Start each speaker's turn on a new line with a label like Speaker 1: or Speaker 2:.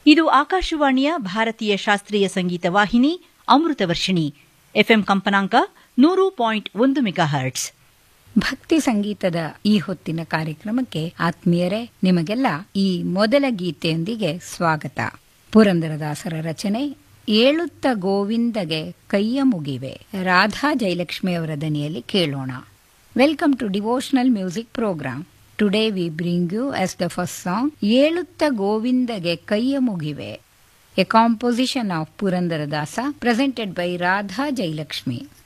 Speaker 1: ಇದು ಆಕಾಶವಾಣಿಯ ಭಾರತೀಯ ಶಾಸ್ತ್ರೀಯ ಸಂಗೀತ ವಾಹಿನಿ ಅಮೃತವರ್ಷಿಣಿ ಎಫ್ಎಂ ಕಂಪನಾಂಕ ನೂರು ಪಾಯಿಂಟ್ ಒಂದು ಮೆಗಾ ಹರ್ಟ್ಸ್
Speaker 2: ಭಕ್ತಿ ಸಂಗೀತದ ಈ ಹೊತ್ತಿನ ಕಾರ್ಯಕ್ರಮಕ್ಕೆ ಆತ್ಮೀಯರೇ ನಿಮಗೆಲ್ಲ ಈ ಮೊದಲ ಗೀತೆಯೊಂದಿಗೆ ಸ್ವಾಗತ ಪುರಂದರದಾಸರ ರಚನೆ ಏಳುತ್ತ ಗೋವಿಂದಗೆ ಕೈಯ ಮುಗಿವೆ ರಾಧಾ ಜಯಲಕ್ಷ್ಮಿ ಅವರ ದನಿಯಲ್ಲಿ ಕೇಳೋಣ welcome to devotional music program today we bring you as the first song ಏಳುತ್ತ ಗೋವಿಂದಗೆ ಕೈಯ ಮುಗಿವೆ a composition of Purandaradasa presented by Radha Jayalakshmi